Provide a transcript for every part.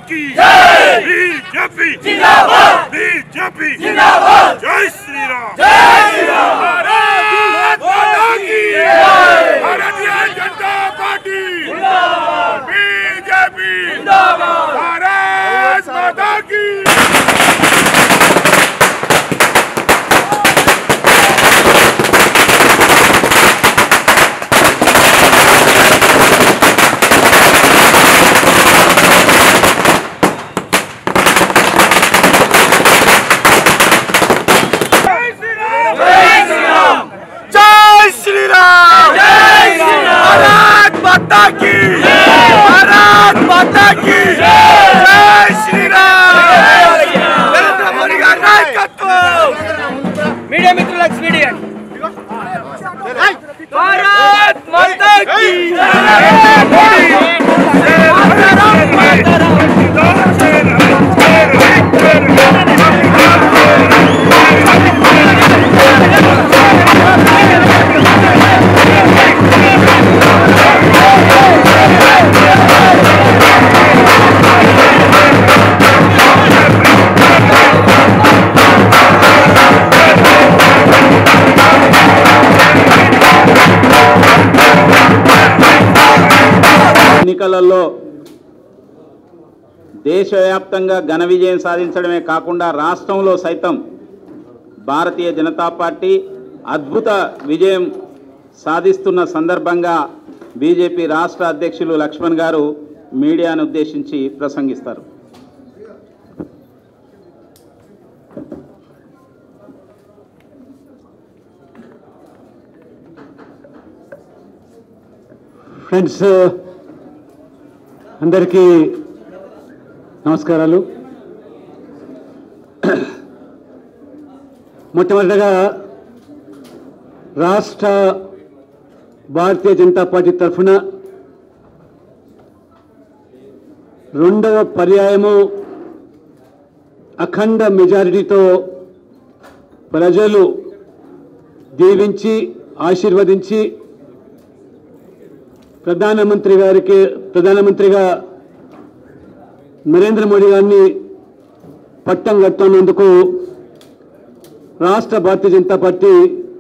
की BJP BJP जय श्री राम भारत माता की भारतीय जनता पार्टी बीजेपी भारत माता की जय श्री राम जय श्री राम भारत माता की भारत माता की जय श्री राम नरेंद्र मोदी గారి నాయకత్వం మీడియా మిత్రులకు మీడియా భారత్ మాతా కీ ఎన్నికలలో దేశవ్యాప్తంగా ఘన విజయం సాధించడమే కాకుండా రాష్ట్రంలో సైతం భారతీయ జనతా పార్టీ అద్భుత విజయం సాధిస్తున్న సందర్భంగా బీజేపీ రాష్ట్ర అధ్యక్షులు లక్ష్మణ్ గారు మీడియాను ఉద్దేశించి ప్రసంగిస్తారు ఫ్రెండ్స్ అందరికీ నమస్కారాలు మొట్టమొదటిగా రాష్ట్ర భారతీయ జనతా పార్టీ తరఫున రెండవ పర్యాయము అఖండ మెజారిటీతో ప్రజలు దీవించి ఆశీర్వదించి ప్రధానమంత్రి గారికి ప్రధానమంత్రిగా నరేంద్ర మోడీ గారిని పట్టం కట్టున్నందుకు రాష్ట్ర భారతీయ జనతా పార్టీ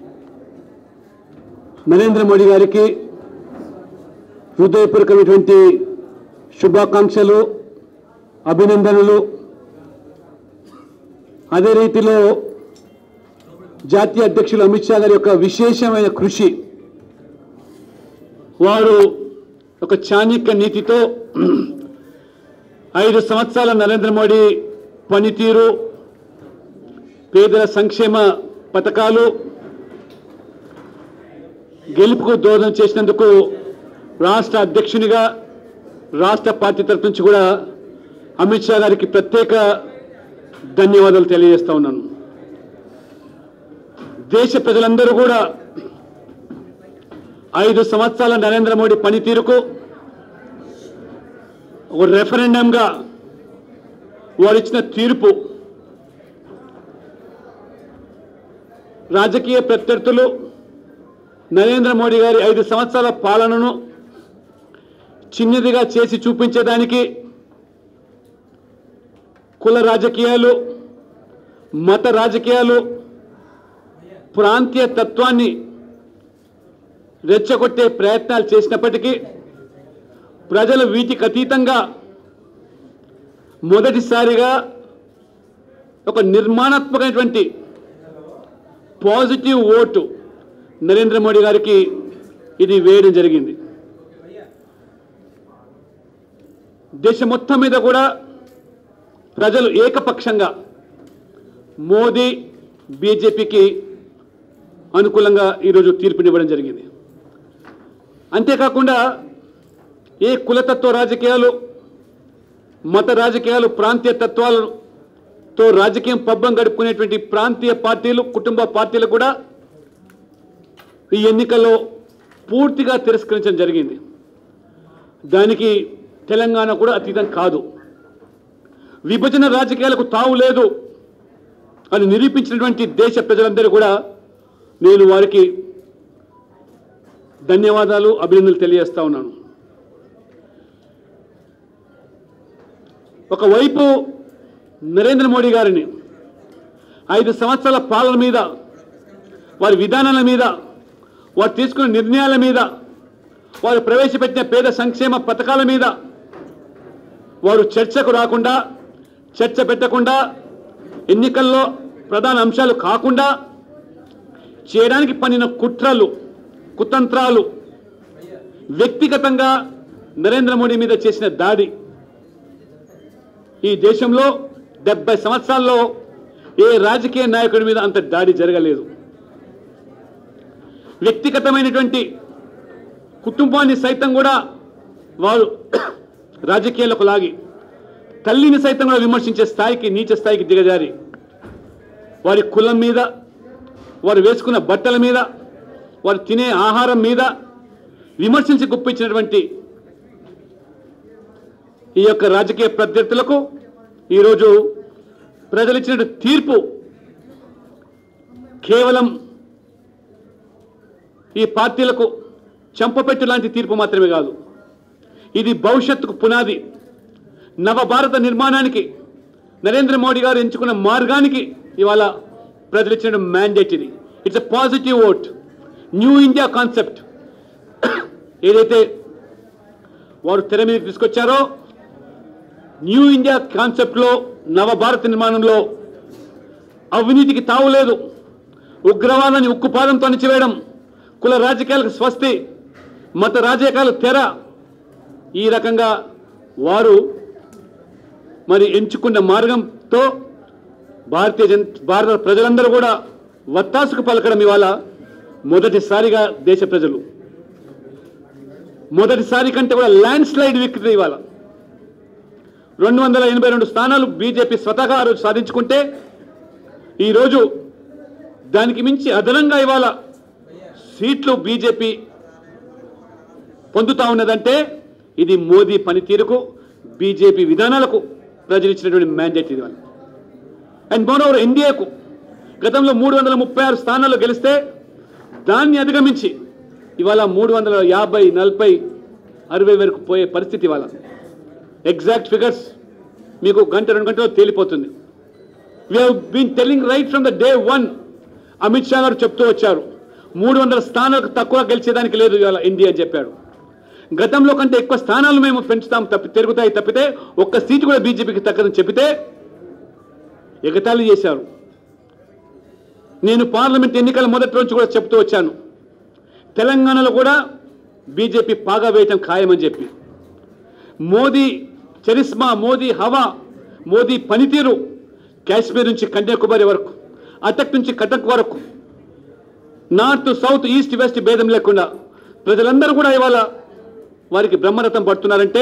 నరేంద్ర మోడీ గారికి హృదయపూర్వకమైనటువంటి శుభాకాంక్షలు అభినందనలు అదే రీతిలో జాతీయ అధ్యక్షులు అమిత్ షా గారి యొక్క విశేషమైన కృషి వారు ఒక చాణక్య నీతితో ఐదు సంవత్సరాల నరేంద్ర మోడీ పనితీరు పేదల సంక్షేమ పథకాలు గెలుపుకు దోహదం చేసినందుకు రాష్ట్ర అధ్యక్షునిగా రాష్ట్ర పార్టీ తరఫు నుంచి కూడా అమిత్ షా గారికి ప్రత్యేక ధన్యవాదాలు తెలియజేస్తా ఉన్నాను దేశ ప్రజలందరూ కూడా ఐదు సంవత్సరాల నరేంద్ర మోడీ పనితీరుకు ఒక రెఫరెండంగా వారు ఇచ్చిన తీర్పు రాజకీయ ప్రత్యర్థులు నరేంద్ర మోడీ గారి ఐదు సంవత్సరాల పాలనను చిన్నదిగా చేసి చూపించడానికి కుల రాజకీయాలు మత రాజకీయాలు ప్రాంతీయ తత్వాన్ని రెచ్చగొట్టే ప్రయత్నాలు చేసినప్పటికీ ప్రజలు వీటికి అతీతంగా మొదటిసారిగా ఒక నిర్మాణాత్మకమైనటువంటి పాజిటివ్ ఓటు నరేంద్ర మోడీ గారికి ఇది వేయడం జరిగింది దేశం మొత్తం మీద కూడా ప్రజలు ఏకపక్షంగా మోదీ బీజేపీకి అనుకూలంగా ఈరోజు తీర్పునివ్వడం జరిగింది అంతేకాకుండా ఏ కులతత్వ రాజకీయాలు మత రాజకీయాలు ప్రాంతీయ తత్వాలతో రాజకీయం పబ్బం గడుపుకునేటువంటి ప్రాంతీయ పార్టీలు కుటుంబ పార్టీలు కూడా ఈ ఎన్నికల్లో పూర్తిగా తిరస్కరించడం జరిగింది దానికి తెలంగాణ కూడా అతీతం కాదు విభజన రాజకీయాలకు తావు లేదు అని నిరూపించినటువంటి దేశ ప్రజలందరూ కూడా నేను వారికి ధన్యవాదాలు అభినందనలు తెలియజేస్తా ఉన్నాను ఒకవైపు నరేంద్ర మోడీ గారిని ఐదు సంవత్సరాల పాలన మీద వారి విధానాల మీద వారు తీసుకున్న నిర్ణయాల మీద వారు ప్రవేశపెట్టిన పేద సంక్షేమ పథకాల మీద వారు చర్చకు రాకుండా చర్చ పెట్టకుండా ఎన్నికల్లో ప్రధాన అంశాలు కాకుండా చేయడానికి పనిన కుట్రలు కుతంత్రాలు వ్యక్తిగతంగా నరేంద్ర మోడీ మీద చేసిన దాడి ఈ దేశంలో డెబ్బై సంవత్సరాల్లో ఏ రాజకీయ నాయకుడి మీద అంత దాడి జరగలేదు వ్యక్తిగతమైనటువంటి కుటుంబాన్ని సైతం కూడా వారు రాజకీయాలకు లాగి తల్లిని సైతం కూడా విమర్శించే స్థాయికి నీచ స్థాయికి దిగజారి వారి కులం మీద వారు వేసుకున్న బట్టల మీద వారు తినే ఆహారం మీద విమర్శించి గుప్పించినటువంటి ఈ యొక్క రాజకీయ ప్రత్యర్థులకు ఈరోజు ప్రజలు ఇచ్చిన తీర్పు కేవలం ఈ పార్టీలకు చెంపపెట్టు లాంటి తీర్పు మాత్రమే కాదు ఇది భవిష్యత్తుకు పునాది నవభారత నిర్మాణానికి నరేంద్ర మోడీ గారు ఎంచుకున్న మార్గానికి ఇవాళ ప్రజలు ఇచ్చిన మ్యాండేట్ ఇది it's a positive vote new India concept ఏదైతే వారు తెర మీదకి తీసుకొచ్చారో న్యూ ఇండియా కాన్సెప్ట్లో నవభారత నిర్మాణంలో అవినీతికి తావులేదు ఉగ్రవాదాన్ని ఉక్కుపాదంతో అణిచివేయడం కుల రాజకీయాలకు స్వస్తి మత రాజకీయాలు తెర ఈ రకంగా వారు మరి ఎంచుకున్న మార్గంతో భారతీయ జన భారత ప్రజలందరూ కూడా వత్తాసుకు పలకడం ఇవాళ మొదటిసారిగా దేశ ప్రజలు మొదటిసారి కంటే కూడా ల్యాండ్ స్లైడ్ విక్టరీ ఇవాళ రెండు వందల ఎనభై రెండు స్థానాలు బీజేపీ స్వతహా ఆ రోజు సాధించుకుంటే ఈరోజు దానికి మించి అదనంగా ఇవాళ సీట్లు బీజేపీ పొందుతా ఉన్నదంటే ఇది మోదీ పనితీరుకు బీజేపీ విధానాలకు ప్రజలు ఇచ్చినటువంటి మ్యాండేట్ ఇది అండ్ మోరోవర్ ఎన్డీఏకు గతంలో మూడు వందల ముప్పై ఆరు స్థానాల్లో గెలిస్తే దాన్ని అధిగమించి ఇవాళ మూడు వందల యాభై నలభై అరవై వరకు పోయే పరిస్థితి ఇవాళ ఎగ్జాక్ట్ ఫిగర్స్ మీకు గంట రెండు గంటల్లో తేలిపోతుంది we have been telling right from the day one Amit Shah గారు చెప్తూ వచ్చారు మూడు వందల స్థానాలకు తక్కువ గెలిచేదానికి లేదు ఇవాళ ఇండియా అని చెప్పాడు గతంలో కంటే ఎక్కువ స్థానాలు మేము పెంచుతాం తప్పి తిరుగుతాయి తప్పితే ఒక్క సీటు కూడా బీజేపీకి తగ్గదని చెప్పితే ఎగతాళి చేశారు నేను పార్లమెంట్ ఎన్నికల మొదటి నుంచి కూడా చెప్తూ వచ్చాను తెలంగాణలో కూడా బీజేపీ పాగా వేయటం ఖాయమని చెప్పి మోదీ చరిస్మా మోదీ హవా మోదీ పనితీరు కాశ్మీర్ నుంచి కన్యాకుమారి వరకు అటక్ నుంచి కటక్ వరకు నార్త్ సౌత్ ఈస్ట్ వెస్ట్ భేదం లేకుండా ప్రజలందరూ కూడా ఇవాళ వారికి బ్రహ్మరథం పడుతున్నారంటే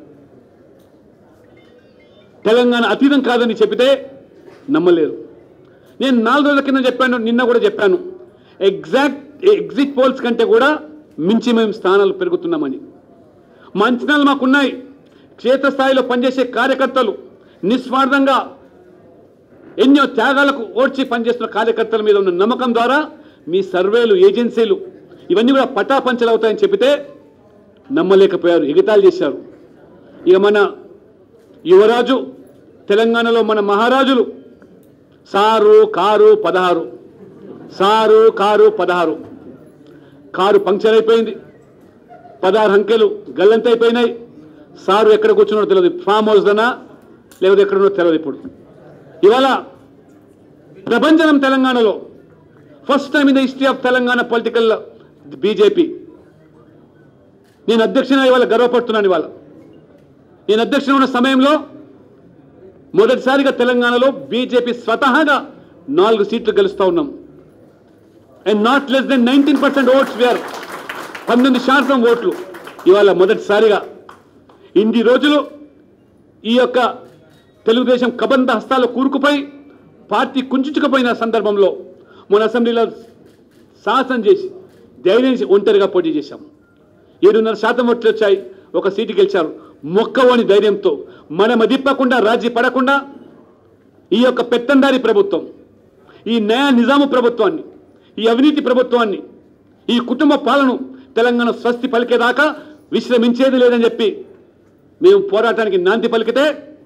తెలంగాణ అతీతం కాదని చెప్పితే నమ్మలేరు నేను నాలుగు రోజుల కింద చెప్పాను నిన్న కూడా చెప్పాను ఎగ్జాక్ట్ ఎగ్జిట్ పోల్స్ కంటే కూడా మించి మేము స్థానాలు పెరుగుతున్నామని మా అంచనాలు మాకున్నాయి క్షేత్రస్థాయిలో పనిచేసే కార్యకర్తలు నిస్వార్థంగా ఎన్నో త్యాగాలకు ఓడ్చి పనిచేస్తున్న కార్యకర్తల మీద ఉన్న నమ్మకం ద్వారా మీ సర్వేలు ఏజెన్సీలు ఇవన్నీ కూడా పటాపంచలవుతాయని చెప్పితే నమ్మలేకపోయారు ఎగతాళి చేశారు ఇక మన యువరాజు తెలంగాణలో మన మహారాజులు సారు కారు పదహారు సారు కారు పదహారు కారు పంక్చర్ అయిపోయింది పదహారు అంకెలు గల్లంత అయిపోయినాయి సారు ఎక్కడ కూర్చున్నాడో తెలియదు ఫామ్ హౌస్లోనా లేకపోతే ఎక్కడున్నో తెలియదు ఇప్పుడు ఇవాళ ప్రభంజనం తెలంగాణలో first time in the history of Telangana political BJP నేను అధ్యక్షున ఇవాళ గర్వపడుతున్నాను ఇవాళ నేను అధ్యక్షున ఉన్న సమయంలో మొదటిసారిగా తెలంగాణలో బీజేపీ స్వతహాగా నాలుగు సీట్లు గెలుస్తూ ఉన్నాం and not less than nineteen percent votes where పంతొమ్మిది శాతం ఓట్లు ఇవాళ మొదటిసారిగా ఇన్ని రోజులు ఈ యొక్క తెలుగుదేశం కబంధ హస్తాలు కూరుకుపోయి పార్టీ కుంచుకుపోయిన సందర్భంలో మన అసెంబ్లీలో శాసనం చేసి ధైర్యం చేసి ఒంటరిగా పోటీ చేశాం ఏడున్నర శాతం ఓట్లు వచ్చాయి ఒక సీటు గెలిచారు మొక్కవని ధైర్యంతో మనం దిప్పకుండా రాజీ పడకుండా ఈ యొక్క పెత్తందారి ప్రభుత్వం ఈ న్యాయ నిజాము ప్రభుత్వాన్ని ఈ అవినీతి ప్రభుత్వాన్ని ఈ కుటుంబ పాలన తెలంగాణ స్వస్తి పలికేదాకా విశ్రమించేది లేదని చెప్పి మేము పోరాటానికి నాంది పలికితే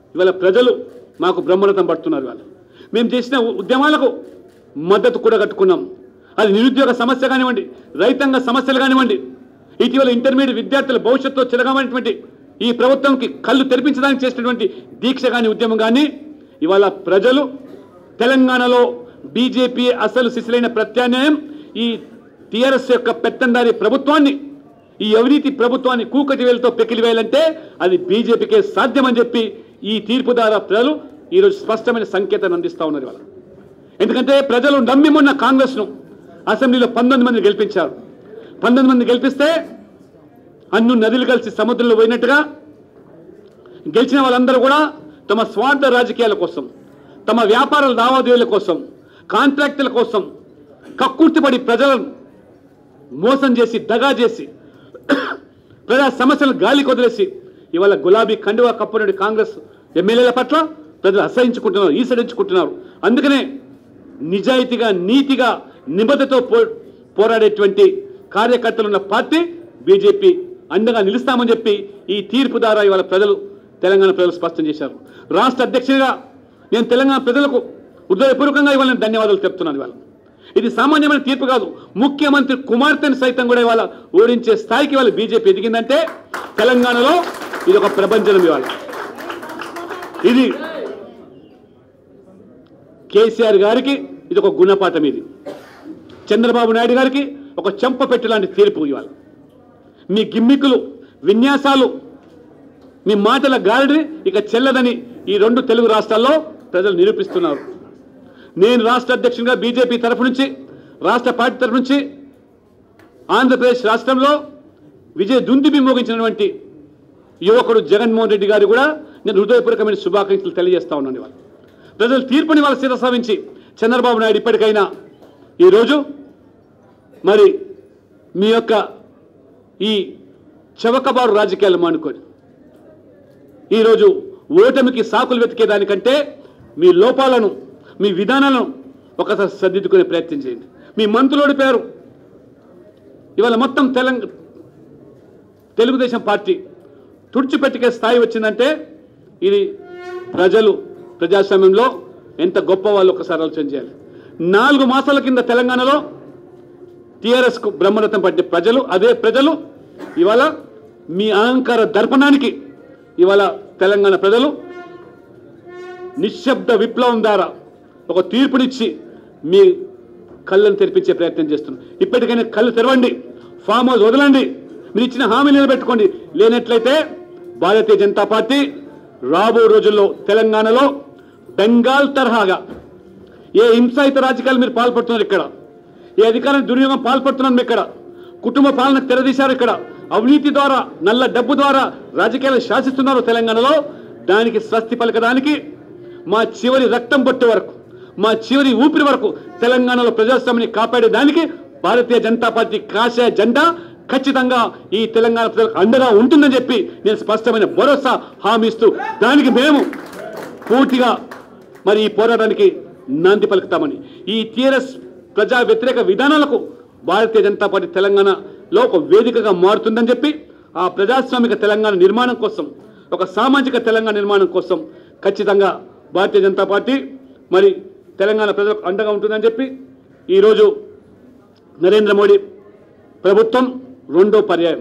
ఇవాళ ప్రజలు మాకు బ్రహ్మరథం పడుతున్నారు ఇవాళ మేము చేసిన ఉ- ఉద్యమాలకు మద్దతు కూడా కట్టుకున్నాం అది నిరుద్యోగ సమస్య కానివ్వండి రైతాంగ సమస్యలు కానివ్వండి ఇటీవల ఇంటర్మీడియట్ విద్యార్థుల భవిష్యత్తులో చిరగమైనటువంటి ఈ ప్రభుత్వంకి కళ్ళు తెరిపించడానికి చేసినటువంటి దీక్ష కానీ ఉద్యమం కానీ ఇవాళ ప్రజలు తెలంగాణలో బీజేపీ అసలు సిసిలైన ప్రత్యామ్నాయం ఈ టీఆర్ఎస్ యొక్క పెత్తందారి ప్రభుత్వాన్ని ఈ అవినీతి ప్రభుత్వాన్ని కూకటి వేలతో పెకిలి వేయాలంటే అది బీజేపీకే సాధ్యమని చెప్పి ఈ తీర్పు ద్వారా ప్రజలు ఈరోజు స్పష్టమైన సంకేతాన్ని అందిస్తా ఉన్నారు ఇవాళ ఎందుకంటే ప్రజలు నమ్మి మొన్న కాంగ్రెస్ను అసెంబ్లీలో పంతొమ్మిది మంది గెలిపించారు పంతొమ్మిది మంది గెలిపిస్తే అన్ను నదులు కలిసి సముద్రంలో పోయినట్టుగా గెలిచిన వాళ్ళందరూ కూడా తమ స్వార్థ రాజకీయాల కోసం తమ వ్యాపారాల లావాదేవీల కోసం కాంట్రాక్టుల కోసం కక్కుర్తిపడి ప్రజలను మోసం చేసి దగా చేసి ప్రజా సమస్యలను గాలి కొదిలేసి ఇవాళ గులాబీ కండువా కప్పునటి కాంగ్రెస్ ఎమ్మెల్యేల పట్ల ప్రజలు అసహించుకుంటున్నారు ఈసడించుకుంటున్నారు అందుకనే నిజాయితీగా నీతిగా నిబద్ధతో పో పోరాడేటువంటి కార్యకర్తలు ఉన్న పార్టీ బీజేపీ అండగా నిలుస్తామని చెప్పి ఈ తీర్పు ద్వారా ఇవాళ ప్రజలు తెలంగాణ ప్రజలు స్పష్టం చేశారు రాష్ట్ర అధ్యక్షుడిగా నేను తెలంగాణ ప్రజలకు హృదయపూర్వకంగా ఇవాళ నేను ధన్యవాదాలు చెప్తున్నాను ఇవాళ ఇది సామాన్యమైన తీర్పు కాదు ముఖ్యమంత్రి కుమార్తెను సైతం కూడా ఇవాళ ఓడించే స్థాయికి ఇవాళ బీజేపీ ఎదిగిందంటే తెలంగాణలో ఇది ఒక ప్రపంచం ఇవాళ ఇది కేసీఆర్ గారికి ఇది ఒక గుణపాఠం ఇది చంద్రబాబు నాయుడు గారికి ఒక చెంపపెట్టు లాంటి తీర్పు ఇవాళ మీ గిమ్మికులు విన్యాసాలు మీ మాటల గాలిని ఇక చెల్లదని ఈ రెండు తెలుగు రాష్ట్రాల్లో ప్రజలు నిరూపిస్తున్నారు నేను రాష్ట్ర అధ్యక్షునిగా బీజేపీ తరఫు నుంచి రాష్ట్ర పార్టీ తరఫు నుంచి ఆంధ్రప్రదేశ్ రాష్ట్రంలో విజయ దుందిబి మోగించినటువంటి యువకుడు జగన్మోహన్ రెడ్డి గారు కూడా నేను హృదయపూర్వకమైన శుభాకాంక్షలు తెలియజేస్తా ఉన్నాను ఇవాళ ప్రజలు తీర్పుని వాళ్ళ శిరసావించి చంద్రబాబు నాయుడు ఇప్పటికైనా ఈరోజు మరి మీ యొక్క ఈ చవకబారు రాజకీయాలు మానుకొని ఈరోజు ఓటమికి సాకులు వెతికేదానికంటే మీ లోపాలను మీ విధానాలను ఒకసారి సర్దిద్దుకునే ప్రయత్నం చేయండి మీ మంత్రులు ఓడిపోయారు ఇవాళ మొత్తం తెలంగ తెలుగుదేశం పార్టీ తుడిచిపెట్టుకే స్థాయి వచ్చిందంటే ఇది ప్రజలు ప్రజాస్వామ్యంలో ఎంత గొప్ప వాళ్ళు ఒకసారి ఆలోచన చేయాలి నాలుగు మాసాల కింద తెలంగాణలో టీఆర్ఎస్కు బ్రహ్మరథం పట్టే ప్రజలు అదే ప్రజలు ఇవాళ మీ అహంకార దర్పణానికి ఇవాళ తెలంగాణ ప్రజలు నిశ్శబ్ద విప్లవం ద్వారా ఒక తీర్పునిచ్చి మీ కళ్ళను తెరిపించే ప్రయత్నం చేస్తున్నాం ఇప్పటికైనా కళ్ళు తెరవండి ఫామ్ హౌస్ వదలండి మీరు ఇచ్చిన హామీ నిలబెట్టుకోండి లేనట్లయితే భారతీయ జనతా పార్టీ రాబో రోజుల్లో తెలంగాణలో బెంగాల్ తరహాగా ఏ హింసాయుత రాజకీయాలు మీరు పాల్పడుతున్నారు ఇక్కడ ఏ అధికారం దుర్యోగం పాల్పడుతున్నారు మీరు ఇక్కడ కుటుంబ పాలనకు తెరదీశారు ఇక్కడ అవినీతి ద్వారా నల్ల డబ్బు ద్వారా రాజకీయాలు శాసిస్తున్నారు తెలంగాణలో దానికి స్వస్తి పలకడానికి మా చివరి రక్తం పొట్టే వరకు మా చివరి ఊపిరి వరకు తెలంగాణలో ప్రజాస్వామ్యాన్ని కాపాడే దానికి భారతీయ జనతా పార్టీ కాషాయ జెండా ఖచ్చితంగా ఈ తెలంగాణ ప్రజలకు అండగా ఉంటుందని చెప్పి నేను స్పష్టమైన భరోసా హామీ ఇస్తూ దానికి మేము పూర్తిగా మరి ఈ పోరాటానికి నాంది పలుకుతామని ఈ టీఆర్ఎస్ ప్రజా వ్యతిరేక విధానాలకు భారతీయ జనతా పార్టీ తెలంగాణలో ఒక వేదికగా మారుతుందని చెప్పి ఆ ప్రజాస్వామిక తెలంగాణ నిర్మాణం కోసం ఒక సామాజిక తెలంగాణ నిర్మాణం కోసం ఖచ్చితంగా భారతీయ జనతా పార్టీ మరి తెలంగాణ ప్రజలకు అండగా ఉంటుందని చెప్పి ఈరోజు నరేంద్ర మోడీ ప్రభుత్వం రెండో పర్యాయం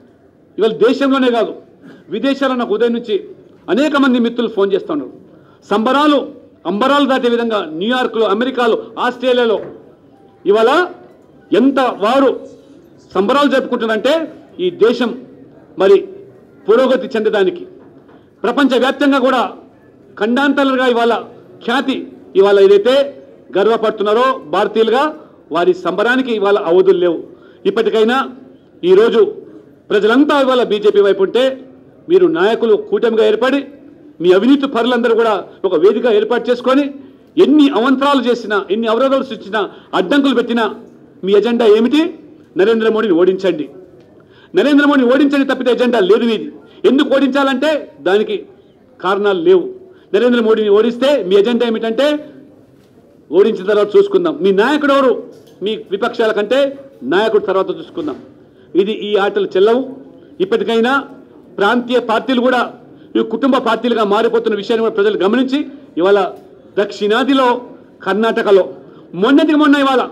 ఇవాళ దేశంలోనే కాదు విదేశాల్లో నాకు ఉదయం నుంచి అనేక మంది మిత్రులు ఫోన్ చేస్తూ ఉన్నారు సంబరాలు అంబరాలు దాటే విధంగా న్యూయార్క్లో అమెరికాలో ఆస్ట్రేలియాలో ఇవాళ ఎంత వారు సంబరాలు జరుపుకుంటున్నారంటే ఈ దేశం మరి పురోగతి చెందడానికి ప్రపంచవ్యాప్తంగా కూడా ఖండాంతరాలుగా ఇవాళ ఖ్యాతి ఇవాళ ఏదైతే గర్వపడుతున్నారో భారతీయులుగా వారి సంబరానికి ఇవాళ అవధులు లేవు ఇప్పటికైనా ఈరోజు ప్రజలంతా ఇవాళ బీజేపీ వైపు ఉంటే మీరు నాయకులు కూటమిగా ఏర్పడి మీ అవినీతి పరులందరూ కూడా ఒక వేదిక ఏర్పాటు చేసుకొని ఎన్ని అవంతరాలు చేసినా ఎన్ని అవరోధాలు సృష్టించినా అడ్డంకులు పెట్టినా మీ ఎజెండా ఏమిటి నరేంద్ర మోడీని ఓడించండి నరేంద్ర మోడీని ఓడించండి తప్పితే ఎజెండా లేదు ఇది ఎందుకు ఓడించాలంటే దానికి కారణాలు లేవు నరేంద్ర మోడీని ఓడిస్తే మీ ఎజెండా ఏమిటంటే ఓడించిన తర్వాత చూసుకుందాం మీ నాయకుడు ఎవరు మీ విపక్షాల కంటే నాయకుడు తర్వాత చూసుకుందాం ఇది ఈ ఆటలు చెల్లవు ఇప్పటికైనా ప్రాంతీయ పార్టీలు కూడా ఈ కుటుంబ పార్టీలుగా మారిపోతున్న విషయాన్ని కూడా ప్రజలు గమనించి ఇవాళ దక్షిణాదిలో కర్ణాటకలో మొన్నటికి మొన్న ఇవాళ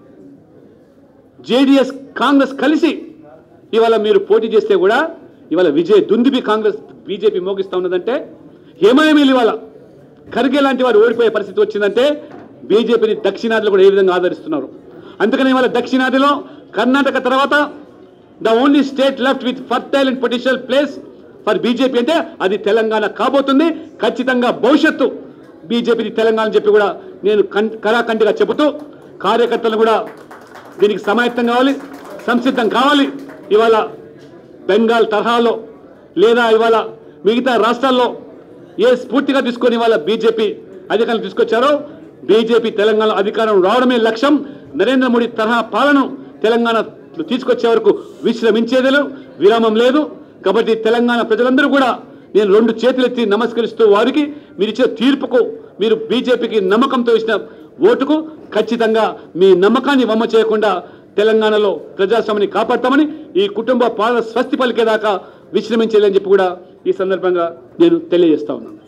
జేడిఎస్ కాంగ్రెస్ కలిసి ఇవాళ మీరు పోటీ చేస్తే కూడా ఇవాళ విజయ్ దుందుబి కాంగ్రెస్ బీజేపీ మోగిస్తా ఉన్నదంటే ఏమేమీలు ఇవాళ ఖర్గే లాంటి వారు ఓడిపోయే పరిస్థితి వచ్చిందంటే బీజేపీని దక్షిణాదిలో కూడా ఏ విధంగా ఆదరిస్తున్నారు అందుకని ఇవాళ దక్షిణాదిలో కర్ణాటక తర్వాత the only state left with fertile and potential place for BJP అంటే అది తెలంగాణ కాబోతుంది ఖచ్చితంగా భవిష్యత్తు బీజేపీది తెలంగాణ అని చెప్పి కూడా నేను కం- కరాఖండిగా చెబుతూ కార్యకర్తలు కూడా దీనికి సమాయత్తం కావాలి సంసిద్ధం కావాలి ఇవాళ బెంగాల్ తరహాలో లేదా ఇవాళ మిగతా రాష్ట్రాల్లో ఏ స్ఫూర్తిగా తీసుకొని ఇవాళ బీజేపీ అధికారం తీసుకొచ్చారో బీజేపీ తెలంగాణ అధికారం రావడమే లక్ష్యం నరేంద్ర మోడీ తరహా పాలన తెలంగాణ తీసుకొచ్చే వరకు విశ్రమించేది లేదు, విరామం లేదు కాబట్టి తెలంగాణ ప్రజలందరూ కూడా నేను రెండు చేతులెత్తి నమస్కరిస్తూ వారికి మీరు ఇచ్చే తీర్పుకు మీరు బీజేపీకి నమ్మకంతో ఇచ్చిన ఓటుకు ఖచ్చితంగా మీ నమ్మకాన్ని వమ్మ చేయకుండా తెలంగాణలో ప్రజాస్వామ్యాన్ని కాపాడతామని ఈ కుటుంబ పాలన స్వస్తి పలికేదాకా విశ్రమించేదని చెప్పి కూడా ఈ సందర్భంగా నేను తెలియజేస్తా ఉన్నాను